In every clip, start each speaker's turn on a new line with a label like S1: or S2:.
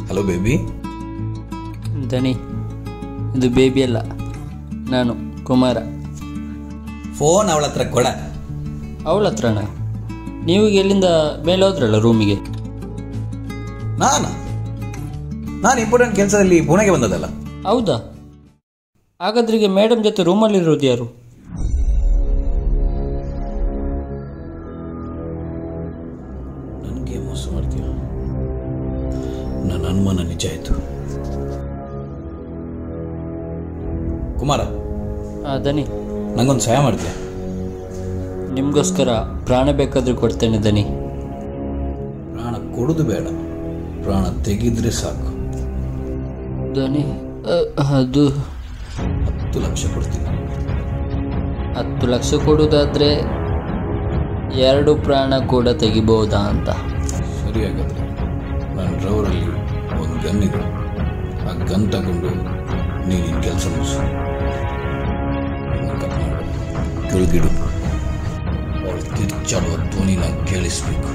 S1: hello baby
S2: ದನಿ ಇದು baby ಅಲ್ಲ ನಾನು ಕುಮಾರ
S1: ಫೋನ್ ಅವಳ ಹತ್ರ ಕೊಡ
S2: ಅವಳ ಹತ್ರನ ನೀವು ಈಗ ಎಲ್ಲಿಂದ ಮೇಲೆ ಹೋದ್ರಲ್ಲ ರೂಮಿಗೆ
S1: ನಾನು ನಾನು ಇಂಪಾರ್ಟೆಂಟ್ ಕೆಲಸದಲ್ಲಿ ಪುಣೆಗೆ ಬಂದದಲ್ಲ
S2: ಹೌದಾ ಹಾಗಾದ್ರಿಗೆ ಮೇಡಮ್ ಜೊತೆ ರೂಮಲ್ಲಿರೋದು ಯಾರು
S1: ನನಗೆ ಮೋಸ ಮಾಡ್ತೀಯ ನನ್ನ ಅನುಮಾನ ನಿಜ ಆಯಿತು ಕುಮಾರ
S2: ಆ ದನಿ
S1: ನಂಗೊಂದು ಸಹಾಯ ಮಾಡ್ತೀಯ
S2: ನಿಮಗೋಸ್ಕರ ಪ್ರಾಣ ಬೇಕಾದ್ರೂ ಕೊಡ್ತೇನೆ ದನಿ
S1: ಪ್ರಾಣ ಕೊಡೋದು ಬೇಡ ಪ್ರಾಣ ತೆಗೆದ್ರೆ ಸಾಕು
S2: ದನಿ ಅ, ಅದು
S1: ಹತ್ತು ಲಕ್ಷ ಕೊಡ್ತೀನಿ
S2: ಹತ್ತು ಲಕ್ಷ ಕೊಡೋದಾದ್ರೆ ಎರಡು ಪ್ರಾಣ ಕೂಡ ತೆಗಿಬಹುದಾ ಅಂತ
S1: ಸರಿ ಹಾಗಾದ್ರೆ ನನ್ನ ಡ್ರೈವರಲ್ಲಿ ಒಂದು ಗನ್ ಇದೆ ಆ ಗನ್ ತಗೊಂಡು ನೀನಿನ ಕೆಲಸ ಮುಗಿಸು ಕೆಳಗಿಡು ಅವಳು ಕಿರ್ಚಾಡುವ ಧ್ವನಿನ ಕೇಳಿಸ್ಬೇಕು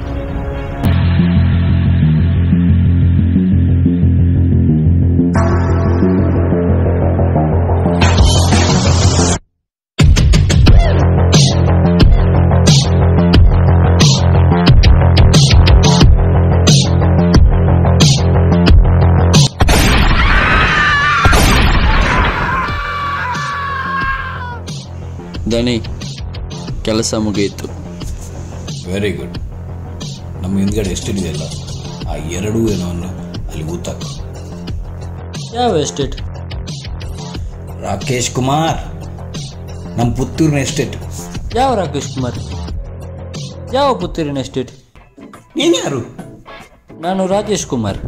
S2: ದನಿ ಕೆಲಸ ಮುಗಿಯಿತು
S1: ವೆರಿ ಗುಡ್ ನಮ್ಮ ಹಿಂದ್ಗಡೆ ಎಷ್ಟಿದೆಯಲ್ಲ ಆ ಎರಡೂ ಏನೋ ಅನ್ನು ಅಲ್ಲಿ ಊತಾಕು
S2: ಯಾವ ಎಸ್ಟೇಟ್
S1: ರಾಕೇಶ್ ಕುಮಾರ್ ನಮ್ಮ ಪುತ್ತೂರಿನ ಎಸ್ಟೇಟ್
S2: ಯಾವ ರಾಕೇಶ್ ಕುಮಾರ್ ಯಾವ ಪುತ್ತೂರಿನ ಎಸ್ಟೇಟ್
S1: ನೀನು ಯಾರು
S2: ನಾನು ರಾಜೇಶ್ ಕುಮಾರ್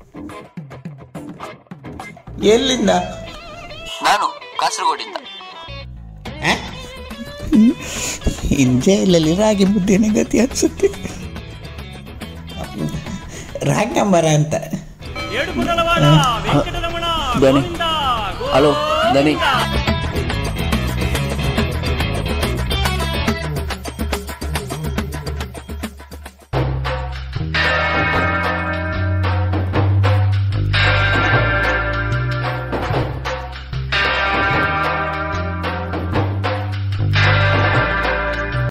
S1: ಎಲ್ಲಿಂದ
S2: ನಾನು ಕಾಸರಗೋಡಿಂದ
S3: ಜೈಲಲ್ಲಿ ರಾಗಿ ಮುದ್ದೆನೇ ಗತಿ ಅನ್ಸುತ್ತೆ ರಾಗಂಬರ ಅಂತ
S2: ದನಿ ಹಲೋ ದನಿ